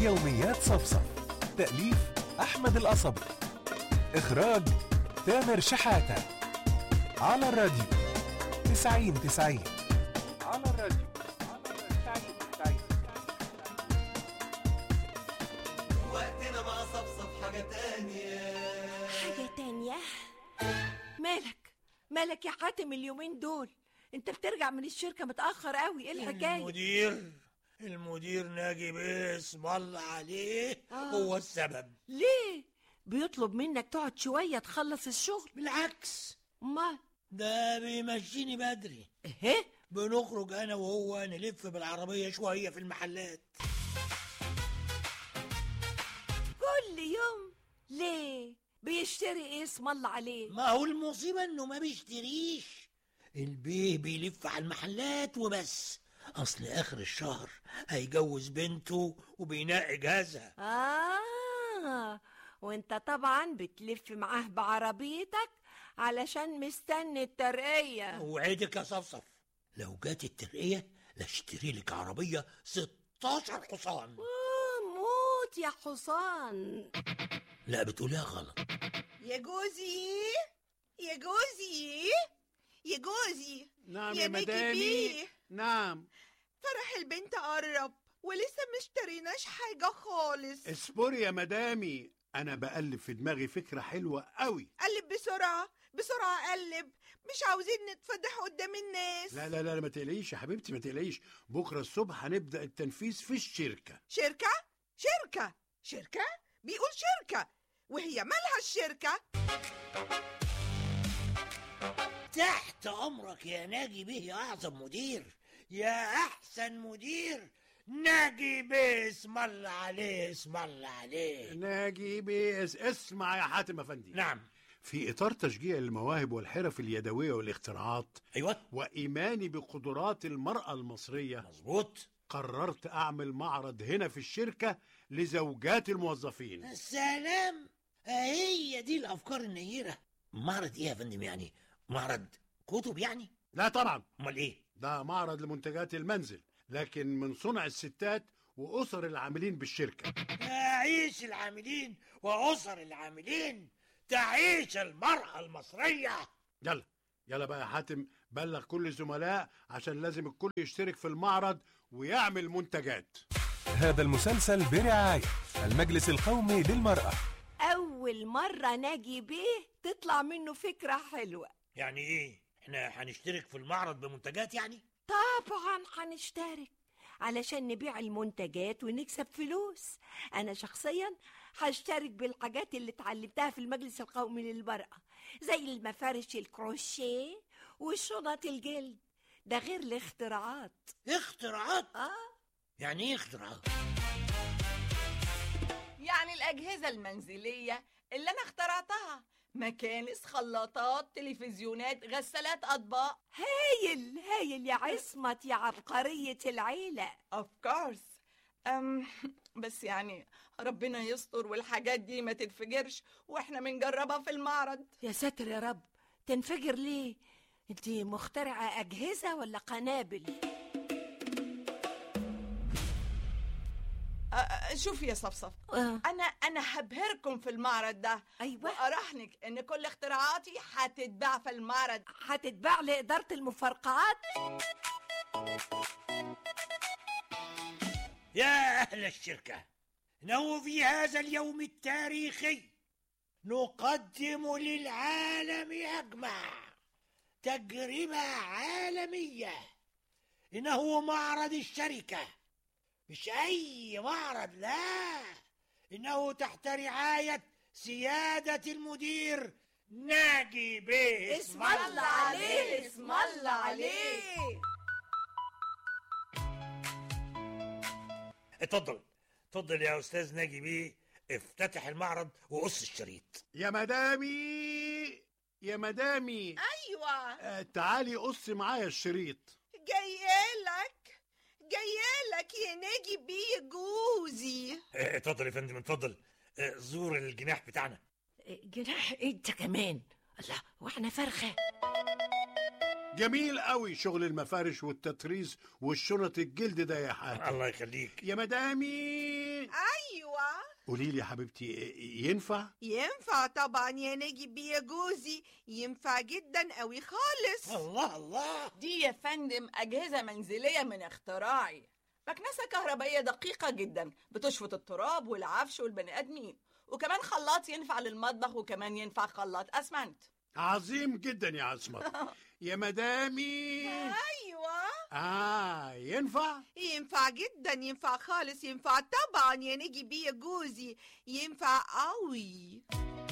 يوميات صفصف تأليف أحمد القصبي إخراج تامر شحاتة على الراديو تسعين تسعين على الراديو تسعين تسعين وقتنا مع صفصف حاجة تانية حاجة تانية مالك مالك يا حاتم اليومين دول انت بترجع من الشركة متأخر قوي ايه الحكاية المدير المدير ناجي باسم الله عليه آه. هو السبب ليه بيطلب منك تقعد شوية تخلص الشغل بالعكس امال ده بيمشيني بدري ايه بنخرج انا وهو نلف بالعربية شوية في المحلات كل يوم ليه بيشتري ايه اسم الله عليه ما هو المصيبة انه ما بيشتريش البيه بيلف على المحلات وبس اصل اخر الشهر هيجوز بنته وبينقي جهازها اه وانت طبعا بتلف معاه بعربيتك علشان مستني الترقية وعدك يا صفصف لو جات الترقية لاشتري لك عربية 16 حصان آه، موت يا حصان لا بتقولها غلط يا جوزي يا جوزي يا جوزي نعم يا يا نيكي مدامي بيه. نعم فرح البنت قرب ولسه مشتريناش حاجة خالص اصبري يا مدامي انا بقلب في دماغي فكرة حلوة قوي قلب بسرعة بسرعة قلب مش عاوزين نتفضح قدام الناس لا لا لا ما تقلقيش يا حبيبتي ما تقلقيش بكرة الصبح هنبدأ التنفيذ في الشركة شركة شركة شركة بيقول شركة وهي مالها الشركة تحت امرك يا ناجي به يا اعظم مدير يا احسن مدير ناجي به اسم الله عليه اسم الله عليه ناجي بيس اسمع يا حاتم افندي نعم في اطار تشجيع المواهب والحرف اليدوية والاختراعات ايوه وايماني بقدرات المرأة المصرية مظبوط قررت اعمل معرض هنا في الشركة لزوجات الموظفين السلام هي دي الافكار النيره معرض ايه يا فندم يعني معرض كتب يعني لا طبعا امال ايه ده معرض لمنتجات المنزل لكن من صنع الستات وأسر العاملين بالشركة تعيش العاملين واسر العاملين تعيش المراه المصريه يلا يلا بقى يا حاتم بلغ كل الزملاء عشان لازم الكل يشترك في المعرض ويعمل منتجات هذا المسلسل برعاية المجلس القومي للمرأة أول مرة ناجي بيه تطلع منه فكرة حلوة يعني ايه احنا هنشترك في المعرض بمنتجات يعني طبعا هنشترك علشان نبيع المنتجات ونكسب فلوس أنا شخصيا هشترك بالحاجات اللي اتعلمتها في المجلس القومي للمرأة زي المفارش الكروشيه وشنط الجلد ده غير الاختراعات اختراعات اه يعني ايه اختراعات يعني الأجهزة المنزلية اللي أنا اخترعتها مكانس خلاطات تلفزيونات غسالات أطباق هايل هايل يا عصمت يا عبقرية العيلة of course أم بس يعني ربنا يستر والحاجات دي ما تتفجرش واحنا بنجربها في المعرض يا ساتر يا رب تنفجر ليه انت مخترعة أجهزة ولا قنابل أ- أ- شوفي يا صفصف آه. انا انا هبهركم في المعرض ده أيوة واراهنك ان كل اختراعاتي هتتباع في المعرض هتتباع لإدارة المفرقعات يا أهل الشركة إنه في هذا اليوم التاريخي نقدم للعالم أجمع تجربة عالمية إنه معرض الشركة مش أي معرض لا إنه تحت رعاية سيادة المدير ناجي بيه اسم الله عليه اسم الله عليه اتفضل اتفضل يا أستاذ ناجي بيه افتتح المعرض وقص الشريط يا مدامي يا مدامي ايوه آه تعالي قص معايا الشريط جايالك جايالك يا ناجي بيه جوزي اه، اتفضل يا فندم اتفضل اه، زور الجناح بتاعنا جناح انت كمان الله واحنا فرخة جميل قوي شغل المفارش والتطريز والشنط الجلد ده يا حاتم الله يخليك يا مدامي قولي لي يا حبيبتي ينفع ينفع طبعا يا ناجي بيه يا جوزي ينفع جدا قوي خالص الله الله دي يا فندم أجهزة منزلية من اختراعي مكنسة كهربائية دقيقة جدا بتشفط التراب والعفش والبني آدمين وكمان خلاط ينفع للمطبخ وكمان ينفع خلاط أسمنت عظيم جدا يا عصمت يا مدامي ايوه اه ينفع ينفع جدا ينفع خالص ينفع طبعا يا ناجي بيه يا جوزي ينفع قوي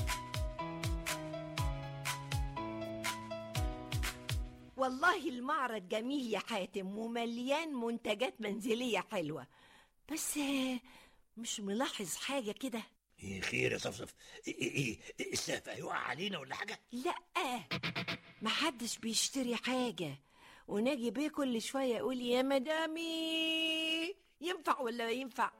والله المعرض جميل يا حاتم ومليان منتجات منزلية حلوة بس آه، مش ملاحظ حاجة كده ايه خير يا صفصف ايه ايه إيه السقف هيقع علينا ولا حاجه لا محدش بيشتري حاجة وناجي بيه كل شوية يقول يا مدامي ينفع ولا ما ينفع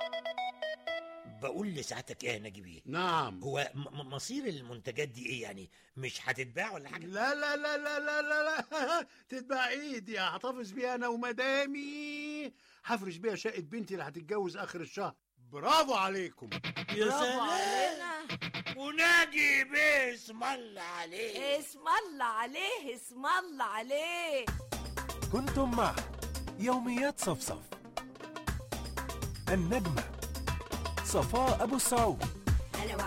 بقول لسعادتك ايه يا ناجي بيه نعم هو م- م- مصير المنتجات دي ايه يعني مش هتتباع ولا حاجه لا لا لا لا لا لا لا تتباع ايدي هحتفظ بيها انا ومدامي هفرش بيها شقه بنتي اللي هتتجوز اخر الشهر برافو عليكم يا برافو سلام علينا وناجي بيه اسم الله عليه اسم الله عليه اسم الله عليه كنتم مع يوميات صفصف النجمة صفاء أبو السعود